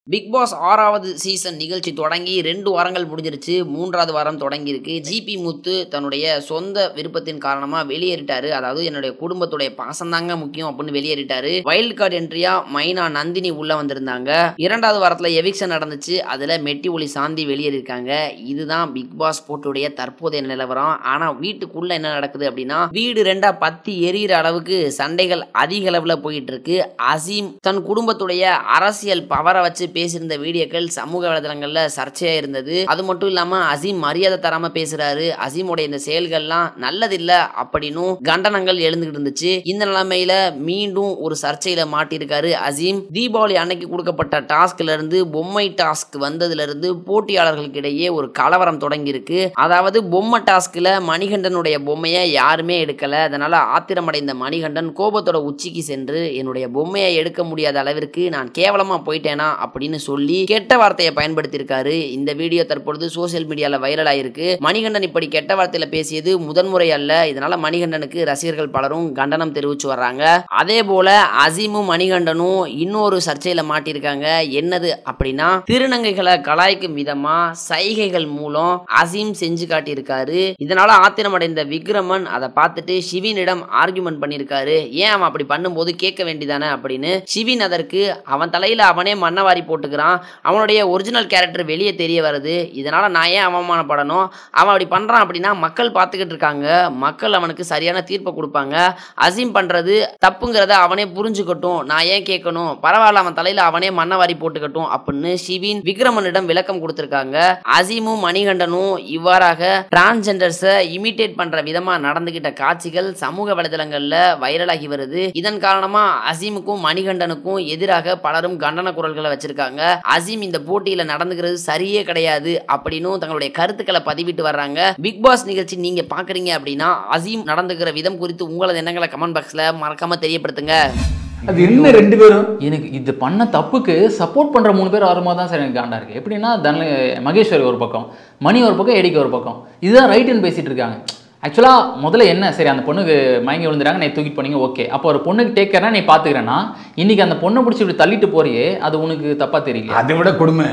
Big pass ஆறாவது season நிகழ்ச்சி தொடங்கி ரெண்டு வாரங்கள் முடிஞ்சிருச்சு மூன்றாவது வாரம் தொடங்கியிருக்கு ஜிபி முத்து தன்னுடைய சொந்த விருப்பத்தின் காரணமா வெளியேறிட்டாரு அதாவது என்னுடைய குடும்பத்துடைய பாசம்தாங்க முக்கியம் அப்படின்னு வெளியேறிட்டாரு வைல்ட் கார்டு என்ட்ரியா மைனா நந்தினி உள்ள வந்திருந்தாங்க இரண்டாவது வாரத்துல எவிக்ஷன் நடந்துச்சு அதுல மெட்டி ஒளி சாந்தி வெளியேறிருக்காங்க இதுதான் பிக் பாஸ் போட்டுடைய தற்போதைய நிலவரம் ஆனா வீட்டுக்குள்ள என்ன நடக்குது அப்படின்னா வீடு ரெண்டா பத்தி எரியிற அளவுக்கு சண்டைகள் அதிக அளவுல போயிட்டு இருக்கு அசீம் தன் குடும்பத்துடைய அரசியல் பவரை வச்சு பேசியிருந்த வீடியோக்கள் சமூக வலைதளங்கள்ல சர்ச்சையா இருந்தது அது மட்டும் இல்லாம அசீம் மரியாதை தராம பேசுறாரு அசீமுடைய இந்த செயல்கள்லாம் நல்லதில்ல அப்படின்னும் கண்டனங்கள் எழுந்துகிட்டு இருந்துச்சு இந்த நிலைமையில மீண்டும் ஒரு சர்ச்சையில மாட்டியிருக்காரு அசீம் தீபாவளி அன்னைக்கு கொடுக்கப்பட்ட டாஸ்க்ல இருந்து பொம்மை டாஸ்க் வந்ததுல இருந்து போட்டியாளர்களுக்கு இடையே ஒரு கலவரம் தொடங்கி இருக்கு அதாவது பொம்மை டாஸ்க்ல மணிகண்டனுடைய பொம்மையை யாருமே எடுக்கல அதனால ஆத்திரமடைந்த மணிகண்டன் கோபத்தோட உச்சிக்கு சென்று என்னுடைய பொம்மையை எடுக்க முடியாத அளவிற்கு நான் கேவலமா போயிட்டேனா அப்படின்னு சொல்லி கெட்ட வார்த்தையை பயன்படுத்தியிருக்காரு இந்த வீடியோ தற்பொழுது சோசியல் மீடியால வைரல் ஆயிருக்கு மணிகண்டன் இப்படி கெட்ட வார்த்தையில பேசியது முதன்முறை அல்ல இதனால மணிகண்டனுக்கு ரசிகர்கள் பலரும் கண்டனம் தெரிவிச்சு வர்றாங்க அதே போல அசீமும் மணிகண்டனும் இன்னொரு சர்ச்சையில மாட்டியிருக்காங்க என்னது அப்படின்னா திருநங்கைகளை கலாய்க்கும் விதமா சைகைகள் மூலம் அசீம் செஞ்சு காட்டியிருக்காரு இதனால ஆத்திரமடைந்த விக்ரமன் அதை பார்த்துட்டு சிவினிடம் ஆர்குமெண்ட் பண்ணியிருக்காரு ஏன் அவன் அப்படி பண்ணும்போது கேட்க வேண்டியதானே அப்படின்னு சிவின் அதற்கு அவன் தலையில அவனே மண்ணவாரி போட்டுக்கிறான் அவனுடைய ஒரிஜினல் கேரக்டர் வெளியே தெரிய வருது இதனால நான் ஏன் அவமானப்படணும் அவன் அப்படி பண்றான் அப்படின்னா மக்கள் பார்த்துக்கிட்டு இருக்காங்க மக்கள் அவனுக்கு சரியான தீர்ப்பை கொடுப்பாங்க அசீம் பண்றது தப்புங்கிறத அவனே புரிஞ்சுக்கட்டும் நான் ஏன் கேட்கணும் பரவாயில்ல அவன் தலையில அவனே மண்ணவாரி போட்டுக்கட்டும் அப்படின்னு சிவின் விக்ரமனிடம் விளக்கம் கொடுத்திருக்காங்க அசீமும் மணிகண்டனும் இவ்வாறாக டிரான்ஸ்ஜெண்டர்ஸை இமிட்டேட் பண்ற விதமா நடந்துகிட்ட காட்சிகள் சமூக வலைதளங்கள்ல வைரலாகி வருது இதன் காரணமா அசீமுக்கும் மணிகண்டனுக்கும் எதிராக பலரும் கண்டன குரல்களை வச்சிருக்காங்க அசீம் இந்த போட்டியில நடந்துக்கிறது சரியே கிடையாது அப்படின்னு தங்களுடைய கருத்துக்களை பதிவிட்டு வர்றாங்க பிக் பாஸ் நிகழ்ச்சி நீங்க பாக்குறீங்க அப்படின்னா அசீம் நடந்துக்கிற விதம் குறித்து உங்களது எண்ணங்களை கமெண்ட் பாக்ஸ்ல மறக்காம தெரியப்படுத்துங்க அது என்ன ரெண்டு பேரும் எனக்கு இது பண்ண தப்புக்கு சப்போர்ட் பண்ணுற மூணு பேர் வரும்போது தான் சார் எனக்கு காண்டா இருக்குது எப்படின்னா தன மகேஸ்வரி ஒரு பக்கம் மணி ஒரு பக்கம் எடிக்கு ஒரு பக்கம் இதுதான் ரைட்டுன்னு பேசிட்டு இருக்காங்க ஆக்சுவலாக முதல்ல என்ன சரி அந்த பொண்ணுக்கு மயங்கி விழுந்துறாங்க நீ தூக்கிட்டு போனீங்க ஓகே அப்போ ஒரு பொண்ணுக்கு டேக் கேர்னா நீ பார்த்துக்கிறேன்னா இன்னைக்கு அந்த பொண்ணை பிடிச்சி இப்படி தள்ளிட்டு போறியே அது உனக்கு தப்பாக தெரியல அதை விட கொடுமை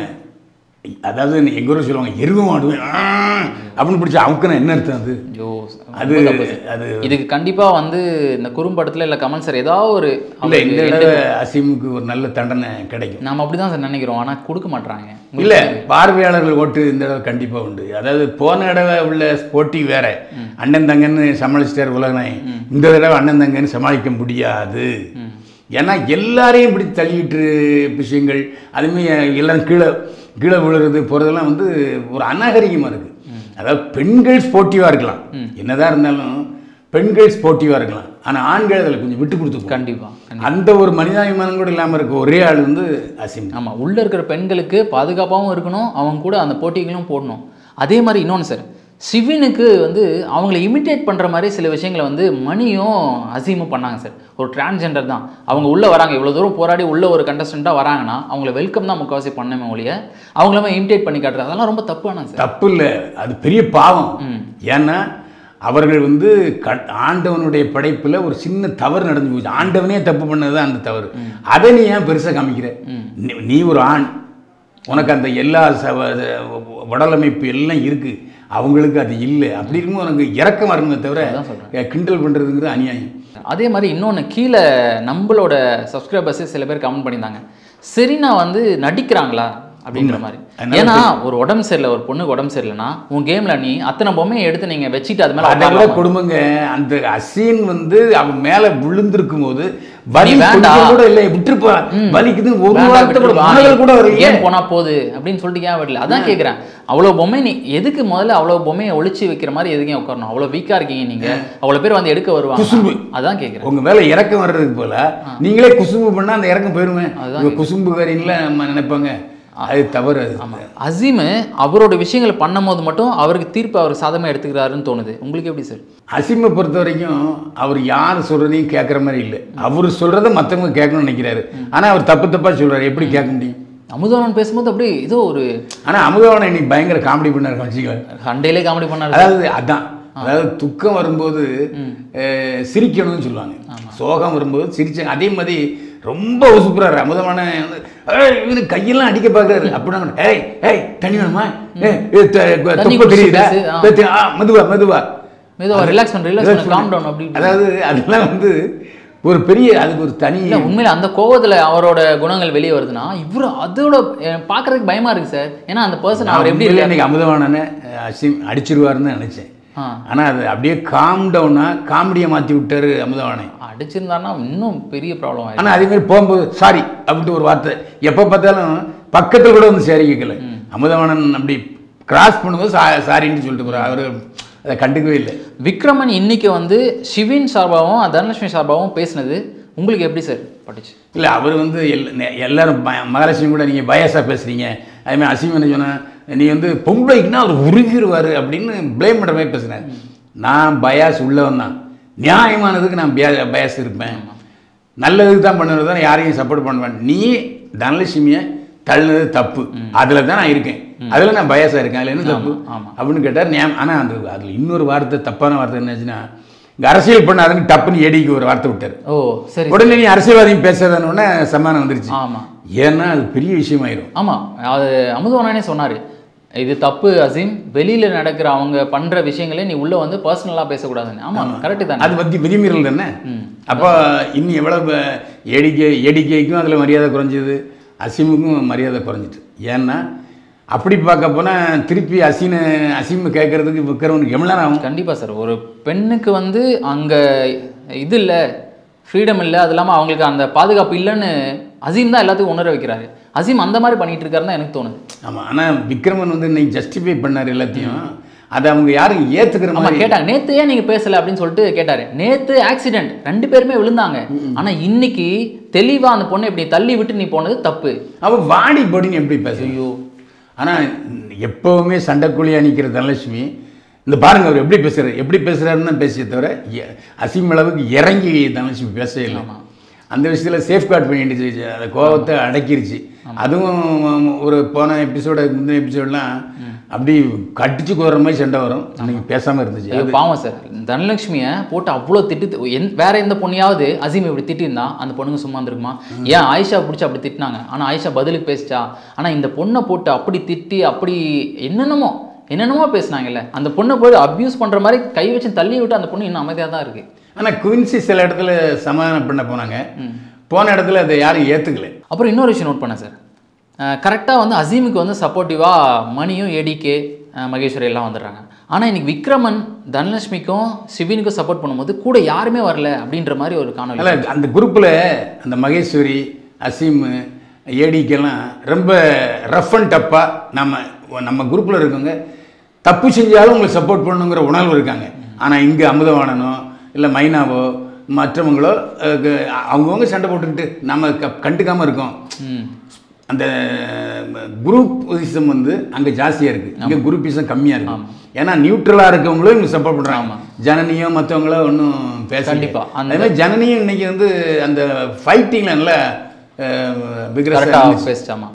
அதாவது எங்க ஊர் சொல்லுவாங்க எருவ மாடுவேன் அப்படின்னு பிடிச்ச அவுக்குனா என்ன அர்த்தம் அது ஐயோ அது ரொம்ப தப்பு சார். அது இதுக்கு கண்டிப்பாக வந்து இந்த குறும்படத்தில் இல்லை கமல் சார் ஏதாவது ஒரு இல்லை இந்த அவருக்கு தடவை அசீமுக்கு ஒரு நல்ல தண்டனை கிடைக்கும் நாம அப்படி தான் சார் நினைக்கிறோம் ஆனால் கொடுக்க மாட்றாங்க இல்லை பார்வையாளர்கள் ஓட்டு இந்த தடவை கண்டிப்பாக உண்டு அதாவது போன தடவை உள்ள போட்டி வேற அண்ணன் தங்கன்னு சமாளிச்சிட்டார் உலகநாய் இந்த தடவை அண்ணன் தங்கன்னு சமாளிக்க முடியாது ஏன்னா எல்லாரையும் இப்படி தள்ளிட்டு விஷயங்கள் அதுமே எல்லாரும் கீழே கீழே விழுறது போகிறதெல்லாம் வந்து ஒரு அநாகரிகமாக இருக்குது அதாவது பெண்கள் ஸ்போர்ட்டிவாக இருக்கலாம் என்னதான் இருந்தாலும் பெண்கள் ஸ்போர்ட்டிவாக இருக்கலாம் ஆனால் ஆண்கள் அதில் கொஞ்சம் விட்டு கொடுத்து போகணும். கண்டிப்பாக அந்த ஒரு மனிதாபிமானம் கூட இல்லாமல் இருக்க ஒரே ஆள் வந்து அசீம் ஆமாம் உள்ளே இருக்கிற பெண்களுக்கு பாதுகாப்பாகவும் இருக்கணும் அவங்க கூட அந்த போட்டிகளும் போடணும் அதே மாதிரி இன்னொன்று சார் சிவினுக்கு வந்து அவங்கள இமிட்டேட் பண்ணுற மாதிரி சில விஷயங்களை வந்து மணியும் அசீமும் பண்ணாங்க சார் ஒரு டிரான்ஸ்ஜெண்டர் தான் அவங்க உள்ளே வராங்க இவ்வளோ தூரம் போராடி உள்ள ஒரு கண்டஸ்டண்ட்டாக வராங்கன்னா அவங்கள வெல்கம் தான் முக்கால்வாசி பண்ணமே ஒழிய அவங்களமே இமிட்டேட் பண்ணி காட்டுறது அதெல்லாம் ரொம்ப தப்பான சார் தப்பு இல்லை அது பெரிய பாவம் ஏன்னா அவர்கள் வந்து கட் ஆண்டவனுடைய படைப்பில் ஒரு சின்ன தவறு நடந்து போச்சு ஆண்டவனே தப்பு பண்ணது தான் அந்த தவறு அதை நீ ஏன் பெருசாக காமிக்கிற நீ- நீ ஒரு ஆண் உனக்கு அந்த எல்லா ச- உடலமைப்பு எல்லாம் இருக்குது அவங்களுக்கு அது இல்லை அப்படி இருக்கும்போது உனக்கு இறக்கம் வரணுமே தவிர கிண்டல் பண்ணுறதுங்கிறது அநியாயம் அதே மாதிரி இன்னொன்று கீழே நம்மளோட சப்ஸ்கிரைபர்ஸே சில பேர் கமெண்ட் பண்ணியிருந்தாங்க செரினா வந்து நடிக்கிறாங்களா அப்படின்ற மாதிரி அதனால ஏன்னா ஒரு உடம்பு சரியில்லை ஒரு பொண்ணுக்கு உடம்பு சரியில்லைன்னா உன் கேம்ல நீ அத்தனை பொம்மையை எடுத்து நீங்க வச்சுட்டு அது மேல அதை விட உட்காரலாமா? கொடுமைங்க அந்த அசீன் வந்து அவன் மேல விழுந்திருக்கும் போது வலி நீ வேண்டாம். கொஞ்சம் கூட இல்லை விட்டுருப்பா வலிக்குது ஒரு வேண்டாம் வார்த்தை கூட விட்டுரு, வா, மனதில் கூட வரல ஏன் போனா போகுது அப்படின்னு சொல்லிட்டு ஏன் வரல அதான் கேக்குறேன் அவ்வளவு பொம்மை நீ எதுக்கு முதல்ல அவ்வளவு பொம்மையை ஒளிச்சு வைக்கிற மாதிரி எதுக்கு ஏன் உட்காரணும் அவ்வளவு வீக்கா இருக்கீங்க நீங்க அவ்வளவு பேர் வந்து எடுக்க குசும்பு. வருவாங்க அதான் கேக்குறேன் உங்க மேல இறக்கம் வர்றதுக்கு போல நீங்களே குசும்பு பண்ணா அந்த இறக்கம் போயிருவேன் அதுதான் இவங்க குசும்புக்காரிங்கள நம்ம நினைப்பாங்க அது தவறு அது அசீம் அவரோட விஷயங்களை பண்ணும்போது மட்டும் அவருக்கு தீர்ப்பு அவர் சாதமா எடுத்துக்கிறாருன்னு தோணுது உங்களுக்கு எப்படி சார் அசீமை பொறுத்த வரைக்கும் அவர் யார் சொல்றதையும் கேட்குற மாதிரி இல்லை அவர் சொல்றதை மற்றவங்க கேட்கணும்னு நினைக்கிறாரு ஆனா அவர் தப்பு தப்பா சொல்றாரு எப்படி கேட்க முடியும் அமுதவனன் பேசும்போது அப்படியே ஏதோ ஒரு ஆனா அமுதவனை இன்னைக்கு பயங்கர காமெடி பண்ணாரு வச்சுக்கல சண்டையிலே காமெடி பண்ணாரு அதாவது அதான் அதாவது துக்கம் வரும்போது அஹ், சிரிக்கணும்னு சொல்லுவாங்க சோகம் வரும்போது சிரிச்சாங்க அதே மாதிரி ரொம்ப உசுப்புறாரு அமுதமான வந்து, ஏய், இவரு கையெல்லாம் அடிக்க பார்க்கறாரு அப்படின்னா ஏய் ஏய் தண்ணி வேணுமா ஏய், ஏய், த- த- தண்ணி தொப்பை குடிச்சு தெரியுதா பேசு, ஆ. பேத்து- ஆ, மெதுவா மெதுவா மெதுவா relax பண்ணு, relax பண்ணு, calm down அப்படி இப்படி. அதாவது அதெல்லாம் வந்து ஒரு பெரிய அதுக்கு ஒரு தனி இல்ல உண்மையில அந்த கோவத்துல அவரோட குணங்கள் வெளியே வருதுன்னா இவரு அதோட அஹ், பார்க்கறதுக்கு பயமா இருக்கு சார் ஏன்னா அந்த பர்சன் அவர் எப்படி உண்மையிலே இருக்காரு அன்னைக்கு அமுதவானனை அசிம் அடிச்சிருவாருன்னு நினைச்சேன் ஆ. ஆனா அது அப்படியே காம் டவுனா காமெடியை மாத்தி விட்டாரு அமுதவானை அடிச்சிருந்தாருன்னா இன்னும் பெரிய ப்ராப்ளம் ஆயிடும் ஆனா அதே மாதிரி போகும்போது சாரி அப்படின்ட்டு ஒரு வார்த்தை எப்போ பார்த்தாலும் பக்கத்துல கூட வந்து சேரி கேட்கல அமுதவாணன் அப்படி கிராஸ் பண்ணும்போது சா சாரின்னு சொல்லிட்டு போறாரு அவரு அதை கண்டுக்கவே இல்லை விக்ரமன் இன்னைக்கு வந்து சிவின் சார்பாகவும் தனலட்சுமி சார்பாகவும் பேசினது உங்களுக்கு எப்படி சார் பட்டுச்சு இல்லை அவர் வந்து எல் நெ- எல்லாரும் ப- மகாலட்சுமி கூட நீங்கள் பயஸாக பேசுகிறீங்க அதுமாதிரி அசிம் என்ன சொன்னா நீ வந்து பொம்பளைக்குன்னா அவர் உருகிடுவார் அப்படின்னு ப்ளேம் பண்ணுற மாதிரி பேசுனேன் நான் பயாஸ் உள்ளவன் தான் நியாயமானதுக்கு நான் பியா- பயாஸ் இருப்பேன் நல்லதுக்கு தான் பண்ணுறது தான் யாரையும் சப்போர்ட் பண்ணுவேன் நீ தனலட்சுமியை தள்ளுனது தப்பு அதில் தான் நான் இருக்கேன் அதில் நான் பயாஸாக இருக்கேன் அதில் என்ன தப்பு ஆமா. அப்படின்னு கேட்டார் ஞாபகம் ஆனால் அந்த அதில் இன்னொரு வார்த்தை தப்பான வார்த்தை என்னாச்சுன்னா இங்கே அரசியல் பண்ணாதுன்னு டப்புன்னு ஏடிக்கு ஒரு வார்த்தை விட்டார் ஓ சரி உடனே நீ அரசியல்வாதியும் பேசுறதுன்னு உடனே சமானம் வந்துருச்சு ஆமா ஏன்னா அது பெரிய விஷயமாயிரும் ஆமா அது அமுதவனானே சொன்னாரு இது தப்பு அசீம் வெளியில நடக்கிற அவங்க பண்ற விஷயங்களே நீ உள்ள வந்து பர்சனலா பேசக்கூடாதுன்னு ஆமா கரெக்ட் தானே அது பத்தி விதிமீறல் தானே ம். அப்போ இன்னும் எவ்வளவு ஏடிகே ஏடிகேக்கும் அதில் மரியாதை குறைஞ்சது அசீமுக்கும் மரியாதை குறைஞ்சிட்டு ஏன்னா அப்படி பார்க்க போனால் திருப்பி அசீனு அசீம் கேட்கறதுக்கு விற்கிறவனுக்கு எவ்வளோ நேரம் ஆகும் கண்டிப்பா சார் ஒரு பெண்ணுக்கு வந்து அங்க இது இல்ல ஃப்ரீடம் இல்லை அது இல்லாமல் அவங்களுக்கு அந்த பாதுகாப்பு இல்லைன்னு அசீம் தான் எல்லாத்துக்கும் உணர வைக்கிறாரு அசீம் அந்த மாதிரி பண்ணிட்டு இருக்காருன்னு தான் எனக்கு தோணுது ஆமாம் ஆனால் விக்ரமன் வந்து இன்னைக்கு ஜஸ்டிஃபை பண்ணார் எல்லாத்தையும் அதை அவங்க யாரும் ஏற்றுக்கிற ஆமா மாதிரி கேட்டாங்க நேத்து ஏன் நீங்க பேசல அப்படின்னு சொல்லிட்டு கேட்டாரு நேத்து ஆக்சிடென்ட் ரெண்டு பேருமே விழுந்தாங்க ஆனா இன்னைக்கு தெளிவா அந்த பொண்ணை இப்படி தள்ளி விட்டு நீ போனது தப்பு அவள் வாடி போடின்னு எப்படி பேச ஐயோ ஆனால் எப்போவுமே சண்டைக்குழியாக நிற்கிற தனலட்சுமி இந்த பாருங்க அவர் எப்படி பேசுறாரு எப்படி பேசுறாருன்னு தான் பேசிய தவிர எ- அசீம் அளவுக்கு இறங்கி தனலட்சுமி பேசவே இல்லை அந்த விஷயத்தில் சேஃப்கார்ட் பண்ணிடுச்சு அந்த கோபத்தை அடக்கிருச்சு அதுவும் ஒரு போன எபிசோட முந்தின எபிசோட்லாம் அப்படி கடிச்சு கோர்ற மாதிரி சண்டை வரும் அன்னைக்கு பேசாமல் இருந்துச்சு ஐயோ, பாவம் சார் தனலட்சுமியை போட்டு அவ்வளோ திட்டு எந் வேற எந்த பொண்ணையாவது அசீம் இப்படி திட்டிருந்தா அந்த பொண்ணுங்க சும்மா இருந்திருக்குமா ஏன் ஆயிஷா பிடிச்சி அப்படி திட்டினாங்க ஆனால் ஆயிஷா பதிலுக்கு பேசிச்சா ஆனால் இந்த பொண்ணை போட்டு அப்படி திட்டி அப்படி என்னென்னமோ என்னென்னமோ பேசுனாங்கல்ல அந்த பொண்ணை போய் அப்யூஸ் பண்ணுற மாதிரி கை வச்சு தள்ளி விட்டு அந்த பொண்ணு இன்னும் அமைதியாக தான் இருக்குது ஆனால் குவின்சி சில இடத்துல சமாதானம் பண்ண போனாங்க போன இடத்துல அதை யாரும் ஏற்றுக்கல அப்புறம் இன்னொரு விஷயம் நோட் பண்ணேன் சார் கரெக்டாக வந்து அசீமுக்கு வந்து சப்போர்ட்டிவாக மணியும் ஏடிகே மகேஸ்வரி எல்லாம் வந்துடுறாங்க ஆனால் இன்னைக்கு விக்ரமன் தனலட்சுமிக்கும் சிவினுக்கும் சப்போர்ட் பண்ணும்போது கூட யாருமே வரல அப்படின்ற மாதிரி ஒரு காணொலி அதில் அந்த குரூப்பில் அந்த மகேஸ்வரி அசீம் ஏடிக்கெல்லாம் ரொம்ப ரஃப் அண்ட் டப்பாக நம்ம நம்ம குரூப்பில் இருக்கவங்க தப்பு செஞ்சாலும் உங்களுக்கு சப்போர்ட் பண்ணணுங்கிற உணர்வு இருக்காங்க ஆனால் இங்கே அமுதவாணனோ இல்லை மைனாவோ மற்றவங்களோ அஹ், க- அவங்கவங்க சண்டை போட்டுக்கிட்டு நம்ம க கண்டுக்காமல் இருக்கோம் ம் அந்த குரூப்பிசம் வந்து அங்கே ஜாஸ்தியாக இருக்குது இங்கே குரூப்பிசம் கம்மியாக இருக்கு ஏன்னா நியூட்ரலாக இருக்கவங்களும் இங்கே சப்போர்ட் பண்ணுறாங்க ஜனனியோ மற்றவங்களோ ஒன்றும் பேச கண்டிப்பா. அந்த- அதே மாதிரி ஜனனியும் இன்னைக்கு வந்து அந்த ஃபைட்டிங்கில் நல்லா கரெக்டாக பேசிட்டாமா